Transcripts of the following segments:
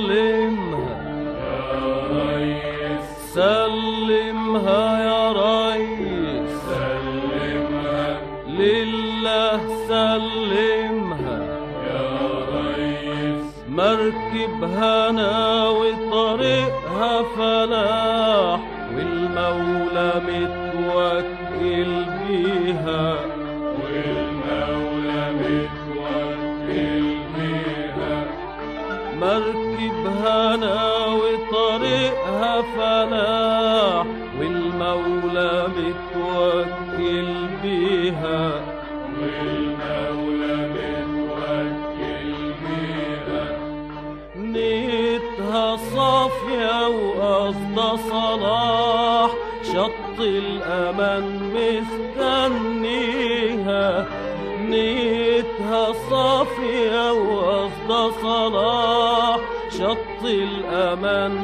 سلمها يا ريس سلمها يا ريس سلمها لله سلمها يا ريس مركب هنا وطريقها فلاح والمولى متوكل بيها والمولى متوكل بيها مركب هنا وطريقها فلاح والمولى متوكل بيها والمولى متوكل بيها نيتها صافية وقصد صلاح شط الأمان مستنيها نيتها صافية وقصد صلاح شط الأمان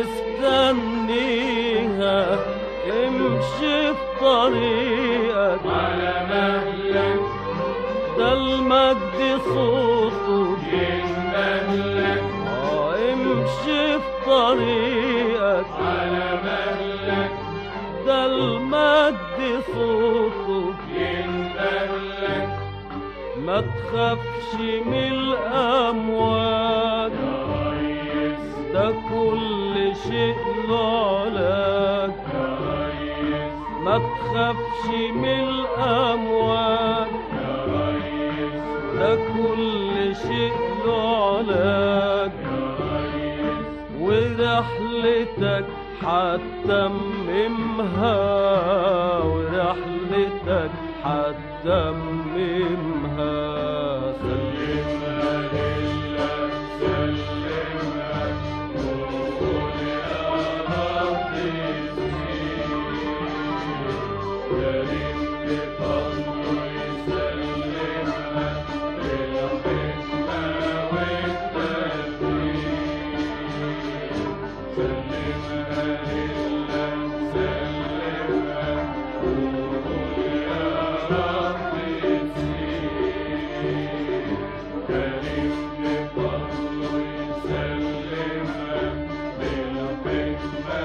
مستنيها امشي في طريقك على مهلك ده المجد صوته ينبهلك آه، امشي في طريقك على مهلك ده المجد صوته ينبهلك ما تخافش من الأمواج يا ريس ده كل شيء له علاج يا ريس ما تخافش من الأمواج يا ريس ده كل شيء له علاج يا ريس ورحلتك حتممها ورحلتك حتممها سلمها لله سلمها وقول يا رب كريم بفضله يسلمها بالحكمة والتدبير سلمها لله سلمها وقول يا رب كريم بفضله يسلمها بالحكمة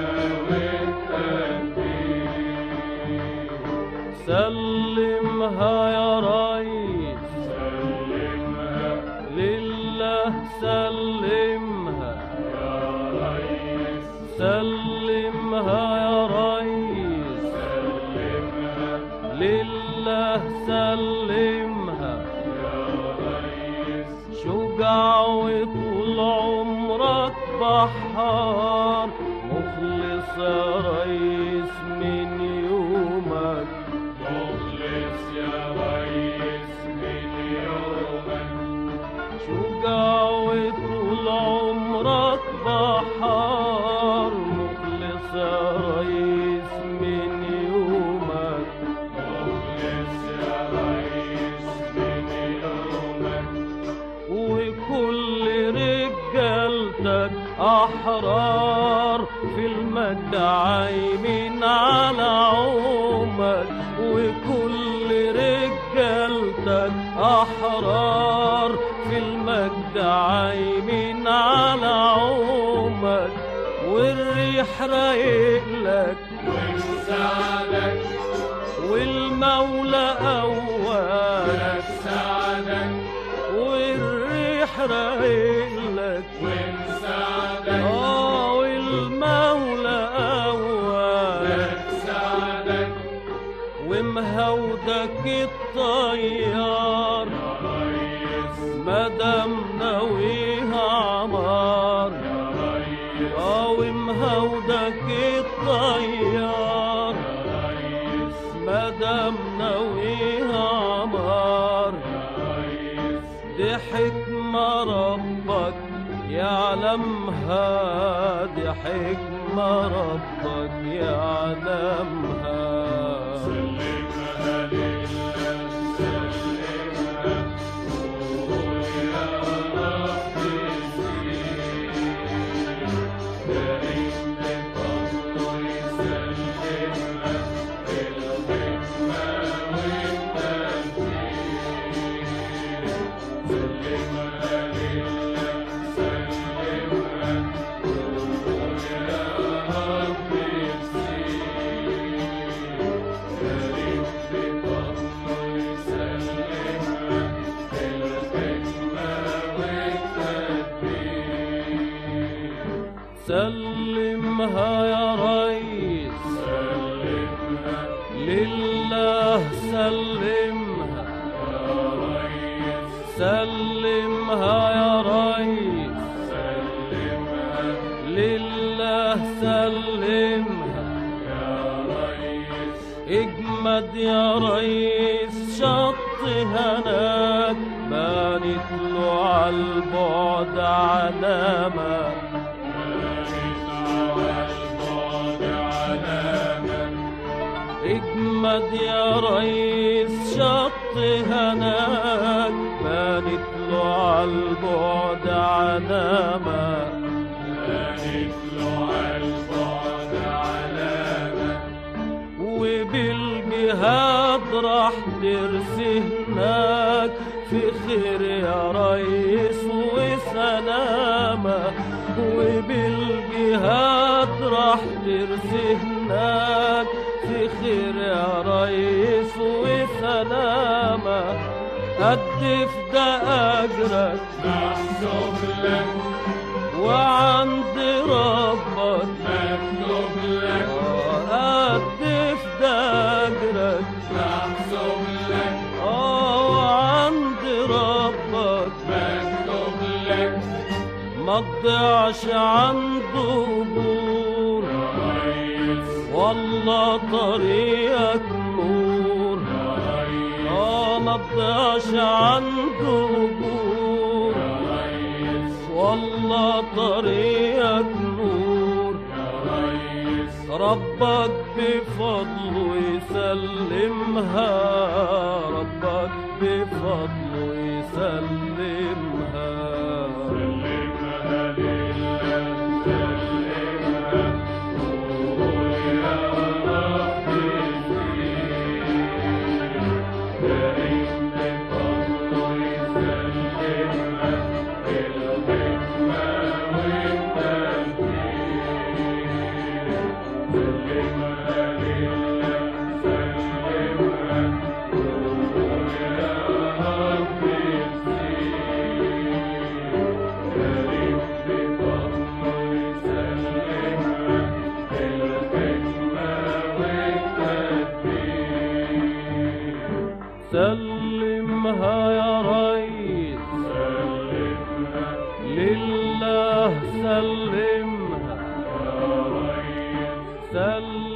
والتدبير سلمها يا ريس سلمها لله سلمها يا ريس سلمها يا ريس سلمها لله سلمها يا ريس شجاع وطول عمرك بحار مخلص يا ريس من يومك مخلص يا ريس من يومك شجاع وطول عمرك بحار مخلص يا ريس من يومك مخلص يا ريس من يومك وكل رجالتك أحرار في المجد عايمين على عومك وكل رجالتك أحرار في المجد عايمين على عومك والريح رايق لك ونساعدك والمولى أولك ونساعدك والريح رايق لك ونساعدك آه والمولى أول ونساعدك ومهودك الطيار يا ريس مدام ناويها عمار يا ريس آه ومهودك الطيار يا ريس مدام ناويها عمار يا ريس دي حكمة ربك يعلمها دي حكمة ربك يعلمها سلمها لله سلمها وقول يا رب كريم بفضله يسلمها بالحكمة والتدبير سلمها لله سلمها سلمها يا ريس سلمها لله سلمها يا ريس سلمها يا ريس سلمها لله سلمها يا ريس اجمد يا ريس شط هناك بانت له عالبعد علامة بانت على البعد علامة اجمد يا ريس شط هناك بانت له عالبعد علامة بانت له على البعد علامة وبالجهاد راح ترسي هناك في خير يا ريس وسلامة وبالجهاد راح ترسي هناك في خير يا ريس وسلامة قد في ده أجرك محسوب لك وعند ربك مكتوب لك قد في ده أجرك محسوب لك اه وعند ربك مكتوب لك ما تضيعش عنده بور ريس والله طريقك نور ريس اه ما تضيعش عنده بور ريس والله طريقك نور ريس ربك بفضله يسلمها ربك بفضله يسلمها سلمها لله سلمها قول يا رب دائم بفضله يسلمها بالخدمة والتنفيذ سلمها لله سلمها قول يا رب دائم بفضله يسلمها بالخدمة والتدبير سلمها يا ريس سلمها لله سلمها يا ريس سلمها